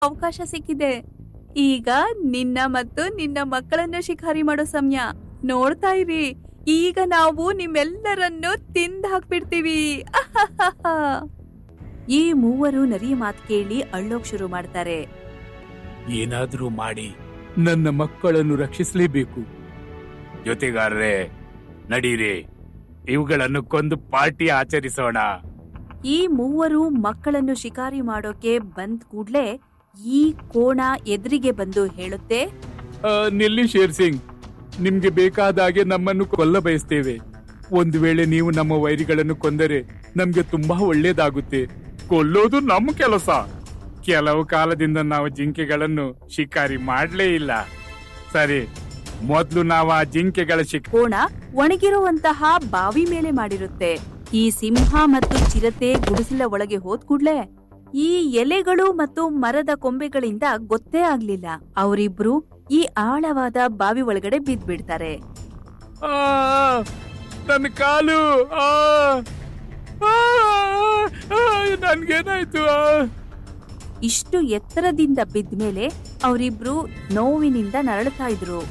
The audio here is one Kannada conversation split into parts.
ಅವಕಾಶ ಸಿಕ್ಕಿದೆ ಈಗ ನಿನ್ನ ಮತ್ತು ನಿನ್ನ ಮಕ್ಕಳನ್ನ ಶಿಕಾರಿ ಮಾಡೋ ಸಮಯ ನೋಡ್ತಾ ಇರಿ ಈಗ ನಾವು ನಿಮ್ಮೆಲ್ಲರನ್ನು ತಿಂದ್ ಹಾಕ್ಬಿಡ್ತೀವಿ ಅಹಹಹ. ಈ ಮೂವರು ನರಿ ಮಾತ್ ಕೇಳಿ ಅಳ್ಳೋಕ್ ಶುರು ಮಾಡ್ತಾರೆ ಏನಾದ್ರೂ ಮಾಡಿ ನನ್ನ ಮಕ್ಕಳನ್ನು ರಕ್ಷಿಸಲೇಬೇಕು ಜೊತೆಗಾರರೇ ನಡೀರಿ ಇವುಗಳನ್ನು ಕೊಂದು ಪಾರ್ಟಿ ಆಚರಿಸೋಣ ಈ ಮೂವರು ಮಕ್ಕಳನ್ನು ಶಿಕಾರಿ ಮಾಡೋಕೆ ಬಂದ್ ಕೂಡ್ಲೆ ಈ ಕೋಣ ಎದುರಿಗೆ ಬಂದು ಹೇಳುತ್ತೆ ಆ, ನಿಲ್ಲಿ ಶೇರ್ ಸಿಂಗ್ ನಿಮ್ಗೆ ಬೇಕಾದ ಹಾಗೆ ನಮ್ಮನ್ನು ಕೊಲ್ಲ ಬಯಸ್ತೇವೆ ಒಂದು ವೇಳೆ ನೀವು ನಮ್ಮ ವೈರಿಗಳನ್ನು ಕೊಂದರೆ ನಮ್ಗೆ ತುಂಬಾ ಒಳ್ಳೇದಾಗುತ್ತೆ ಕೊಲ್ಲೋದು ನಮ್ಮ ಕೆಲಸ ಕೆಲವು ಕಾಲದಿಂದ ನಾವು ಜಿಂಕೆಗಳನ್ನು ಶಿಕಾರಿ ಮಾಡ್ಲೇ ಇಲ್ಲ ಸರಿ ಮೊದ್ಲು ನಾವು ಆ ಜಿಂಕೆಗಳ ಶಿಕ್ ಕೋಣ ಒಣಗಿರುವಂತಹ ಬಾವಿ ಮೇಲೆ ಮಾಡಿರುತ್ತೆ ಈ ಸಿಂಹ ಮತ್ತು ಚಿರತೆ ಗುಡಿಸಲ ಒಳಗೆ ಹೋದ್ ಕೂಡ್ಲೆ ಈ ಎಲೆಗಳು ಮತ್ತು ಮರದ ಕೊಂಬೆಗಳಿಂದ ಗೊತ್ತೇ ಆಗ್ಲಿಲ್ಲ ಅವರಿಬ್ರು ಈ ಆಳವಾದ ಬಾವಿ ಒಳಗಡೆ ಬಿದ್ದ್ಬಿಡ್ತಾರೆ ಆ, ನನ್ನ ಕಾಲು ಆ, ಆ, ಆ, ನನ್ಗೇನಾಯ್ತು ಆ? ಇಷ್ಟು ಎತ್ತರದಿಂದ ಬಿದ್ಮೇಲೆ ಅವರಿಬ್ರು ನೋವಿನಿಂದ ನರಳುತ್ತಾ ಇದ್ರು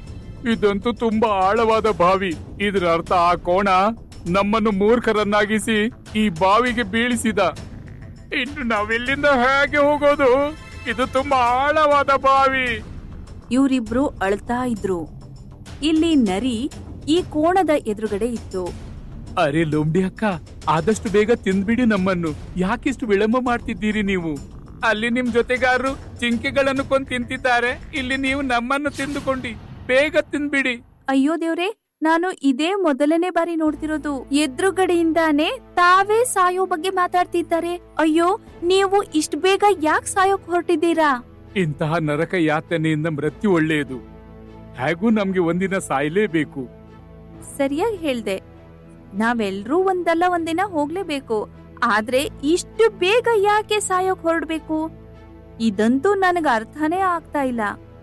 ಇದಂತೂ ತುಂಬಾ ಆಳವಾದ ಬಾವಿ ಇದರ ಅರ್ಥ ಆ ಕೋಣ ನಮ್ಮನ್ನು ಮೂರ್ಖರನ್ನಾಗಿಸಿ ಈ ಬಾವಿಗೆ ಬೀಳಿಸಿದ ಇನ್ನು ನಾವೆಲ್ಲಿಂದ ಹೇಗೆ ಹೋಗೋದು ಇದು ತುಂಬಾ ಆಳವಾದ ಬಾವಿ ಇವರಿಬ್ರು ಅಳ್ತಾ ಇದ್ರು ಇಲ್ಲಿ ನರಿ ಈ ಕೋಣದ ಎದುರುಗಡೆ ಇತ್ತು ಅರೆ ಲೋಂಬಿ ಅಕ್ಕ ಆದಷ್ಟು ಬೇಗ ತಿಂದ್ಬಿಡಿ ನಮ್ಮನ್ನು ಯಾಕಿಷ್ಟು ವಿಳಂಬ ಮಾಡ್ತಿದ್ದೀರಿ ನೀವು ಅಲ್ಲಿ ನಿಮ್ ಜೊತೆಗಾರರು ಜಿಂಕೆಗಳನ್ನು ಕೊಂದು ತಿಂತಿದ್ದಾರೆ ಇಲ್ಲಿ ನೀವು ನಮ್ಮನ್ನು ತಿಂದುಕೊಂಡಿ ಬೇಗ ತಿಂದ್ಬಿಡಿ ಅಯ್ಯೋ ದೇವ್ರೆ ನಾನು ಇದೇ ಮೊದಲನೇ ಬಾರಿ ನೋಡ್ತಿರೋದು ಎದುರುಗಡೆಯಿಂದಾನೇ ತಾವೇ ಸಾಯೋ ಬಗ್ಗೆ ಮಾತಾಡ್ತಿದ್ದಾರೆ ಅಯ್ಯೋ ನೀವು ಇಷ್ಟ ಬೇಗ ಯಾಕೆ ಸಾಯೋಕ್ ಹೊರಟಿದ್ದೀರಾ ಇಂತಹ ನರಕ ಯಾತನೆಯಿಂದ ಮೃತ್ಯು ಒಳ್ಳೆಯದು ಹೇಗೂ ನಮ್ಗೆ ಒಂದಿನ ಸಾಯಲೇಬೇಕು ಸರಿಯಾಗಿ ಹೇಳ್ದೆ ನಾವೆಲ್ರೂ ಒಂದಲ್ಲ ಒಂದಿನ ಹೋಗ್ಲೇಬೇಕು ಆದ್ರೆ ಇಷ್ಟು ಬೇಗ ಯಾಕೆ ಸಾಯೋಕ್ ಹೊರಡ್ಬೇಕು ಇದಂತೂ ನನಗ ಅರ್ಥನೇ ಆಗ್ತಾ ಇಲ್ಲ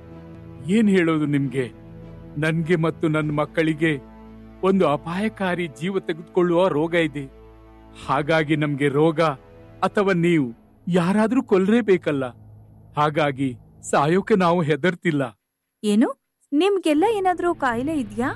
ಏನ್ ಹೇಳೋದು ನಿಮ್ಗೆ ನನ್ಗೆ ಮತ್ತು ನನ್ನ ಮಕ್ಕಳಿಗೆ ಒಂದು ಅಪಾಯಕಾರಿ ಜೀವ ತೆಗೆದುಕೊಳ್ಳುವ ರೋಗ ಇದೆ ಹಾಗಾಗಿ ನಮ್ಗೆ ರೋಗ ಅಥವಾ ನೀವು ಯಾರಾದ್ರೂ ಕೊಲ್ಲೇಬೇಕಲ್ಲ ಹಾಗಾಗಿ ಸಾಯೋಕೆ ನಾವು ಹೆದರ್ತಿಲ್ಲ ಏನು ನಿಮ್ಗೆಲ್ಲ ಏನಾದ್ರೂ ಕಾಯಿಲೆ ಇದ್ಯಾ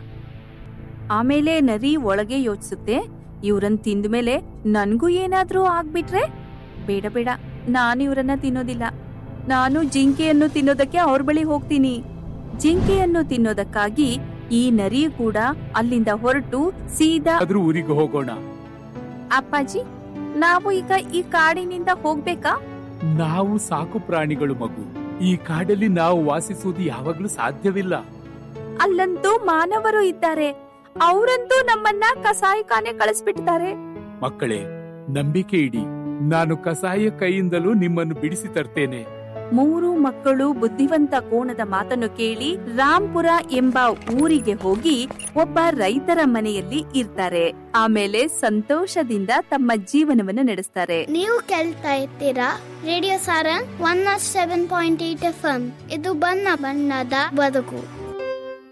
ಆಮೇಲೆ ನರಿ ಒಳಗೆ ಯೋಚಿಸುತ್ತೆ ಇವ್ರನ್ ತಿಂದ್ಮೇಲೆ ನನ್ಗೂ ಏನಾದ್ರೂ ಆಗ್ಬಿಟ್ರೆ ಬೇಡ ಬೇಡ ನಾನು ಇವ್ರನ್ನ ತಿನ್ನೋದಿಲ್ಲ ನಾನು ಜಿಂಕೆಯನ್ನು ತಿನ್ನೋದಕ್ಕೆ ಅವ್ರ ಬಳಿ ಹೋಗ್ತೀನಿ ಜಿಂಕೆಯನ್ನು ತಿನ್ನೋದಕ್ಕಾಗಿ ಈ ನರಿ ಕೂಡ ಅಲ್ಲಿಂದ ಹೊರಟು ಸೀದಾ ಆದ್ರೂ ಊರಿಗೆ ಹೋಗೋಣ ಅಪ್ಪಾಜಿ ನಾವು ಈಗ ಈ ಕಾಡಿನಿಂದ ಹೋಗ್ಬೇಕಾ ನಾವು ಸಾಕು ಪ್ರಾಣಿಗಳು ಮಗು ಈ ಕಾಡಲ್ಲಿ ನಾವು ವಾಸಿಸುವುದು ಯಾವಾಗ್ಲೂ ಸಾಧ್ಯವಿಲ್ಲ ಅಲ್ಲಂತೂ ಮಾನವರು ಇದ್ದಾರೆ ಅವರಂತೂ ನಮ್ಮನ್ನ ಕಸಾಯಿಖಾನೆ ಕಳಿಸ್ಬಿಟ್ಟಿದ್ದಾರೆ ಮಕ್ಕಳೇ ನಂಬಿಕೆ ಇಡಿ ನಾನು ಕಸಾಯ ಕೈಯಿಂದಲೂ ನಿಮ್ಮನ್ನು ಬಿಡಿಸಿ ತರ್ತೇನೆ ಮೂರು ಮಕ್ಕಳು ಬುದ್ಧಿವಂತ ಕೋಣದ ಮಾತನ್ನು ಕೇಳಿ ರಾಂಪುರ ಎಂಬ ಊರಿಗೆ ಹೋಗಿ ಒಬ್ಬ ರೈತರ ಮನೆಯಲ್ಲಿ ಇರ್ತಾರೆ ಆಮೇಲೆ ಸಂತೋಷದಿಂದ ತಮ್ಮ ಜೀವನವನ್ನು ನಡೆಸ್ತಾರೆ ನೀವು ಕೇಳ್ತಾ ಇರ್ತೀರಾ radio Sarang one nought seven point eight F M ಇದು ಬಣ್ಣ ಬಣ್ಣದ ಬದುಕು